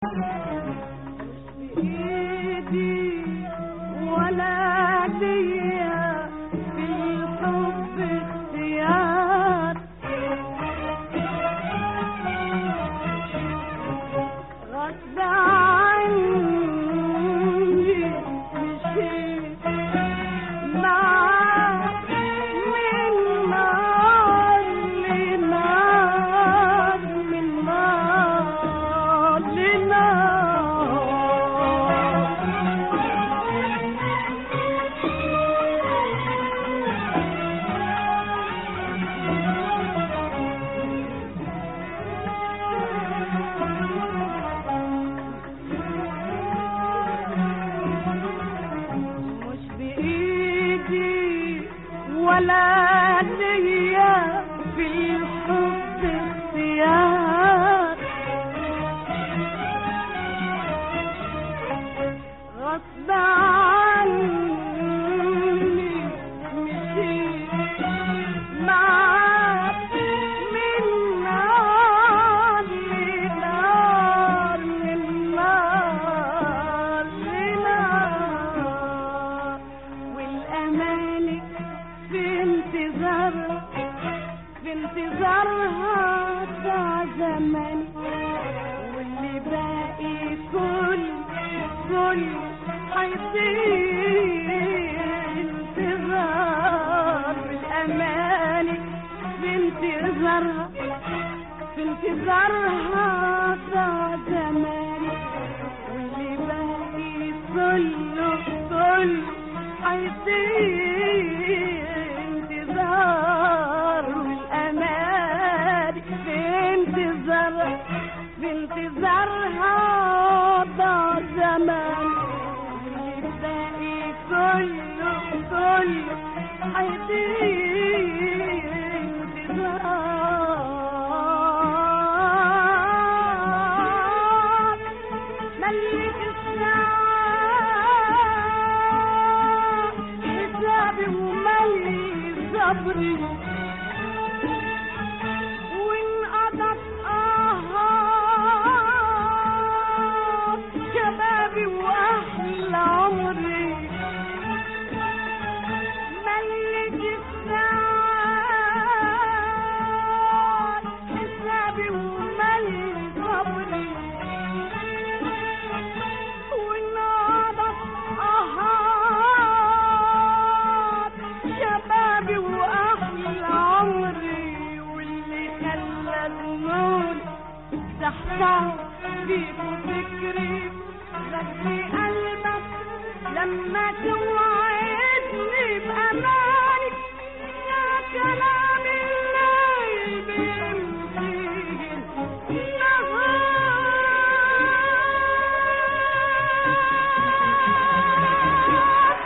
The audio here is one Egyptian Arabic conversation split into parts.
بإيدي ولا ليا في الحب اختيار غصب عني مشيت معاك من نار لنار من نار مش بإيدي ولا ليا في الحب اختيار غصب عني مشيت معاك من نار لنار من نار لنار والأماني في انتظارها في انتظارها ضاع زماني واللي باقي كل كل هيطير انتظار الأماني في انتظارها في انتظارها ضاع زماني واللي باقي كله كله هيطير انتظار والأماني في انتظارها في انتظارها ضاع زمان واللي باقي كله كله هيطير انتظار ملك الساعة حسابي وملي صبري وانقضت آهات شبابي وأحلى عمري ملك الساعات حسابي وملي صبري وانقضت آهات شبابي وأحلى عمري واللي خلى النور تحتها فيك فكري بدي قلبك لما توعدني بأماني يا كلام الليل بيمشي النهار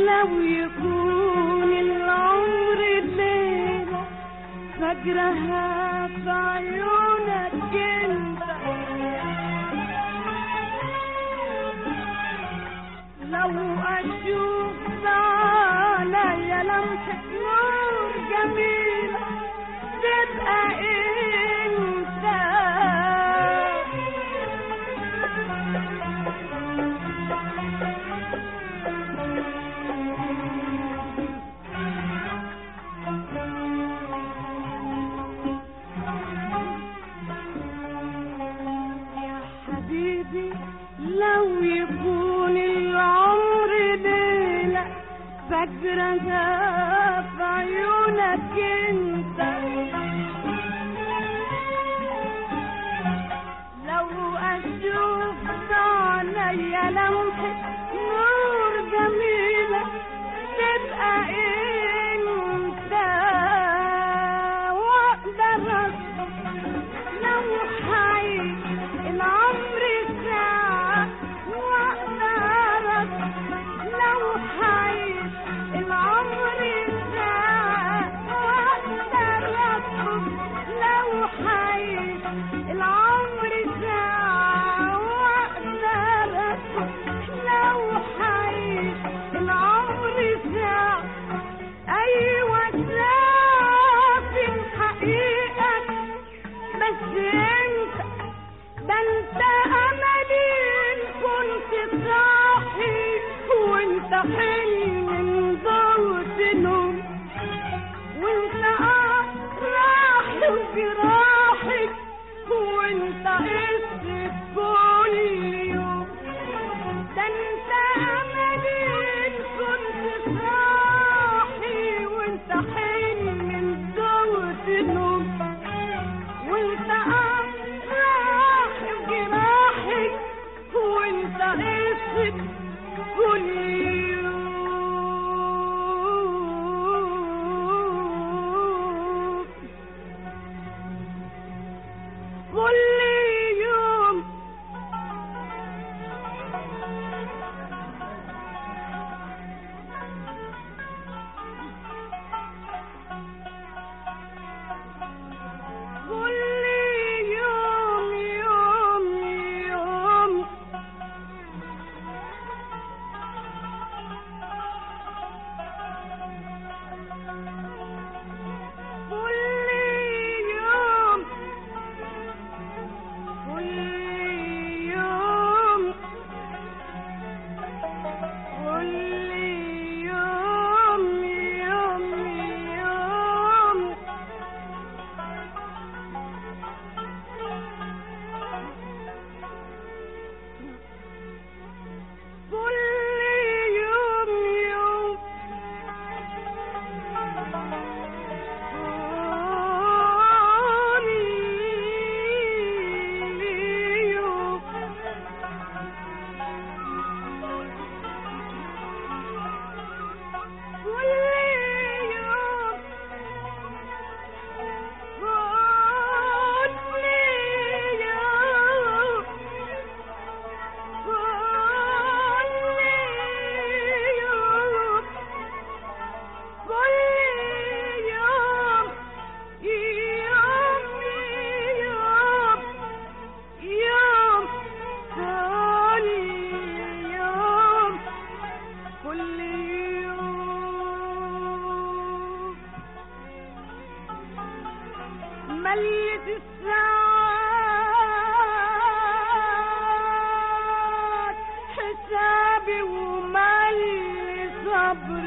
لو يكون العمر ليلة فجرها في عيونك انت لو اشوف عليا لمحة نور جميلة تبقى انت يا حبيبي لو يكون العمر ليلة فجرها في عيونك انت لو اشوف عليا لمحة نور جميلة تبقى انت واقدر أصبر لو حي العمر ساعة واقدر أصبر لو حي العمر ساعة واقدر أصبر لو حي العمر ساعة واقدر أصبر لو حي العمر ساعة أيوة شاف الحقيقة بس انت ده انت املي إن كنت صاحي وانت حلم من ضوء نوم وانت راح وجراحك وانت قصة كل يوم ده انت املي إن كنت صاحي وانت حلم من ضوء نوم وانت افراح وجراحك وانت قصة كل يوم كل يوم كل يوم يوم يوم كل يوم كل يوم كل يوم يوم يوم كل يوم يوم كل يوم كل يوم كل يوم ملت الساعات حسابي وملي صبري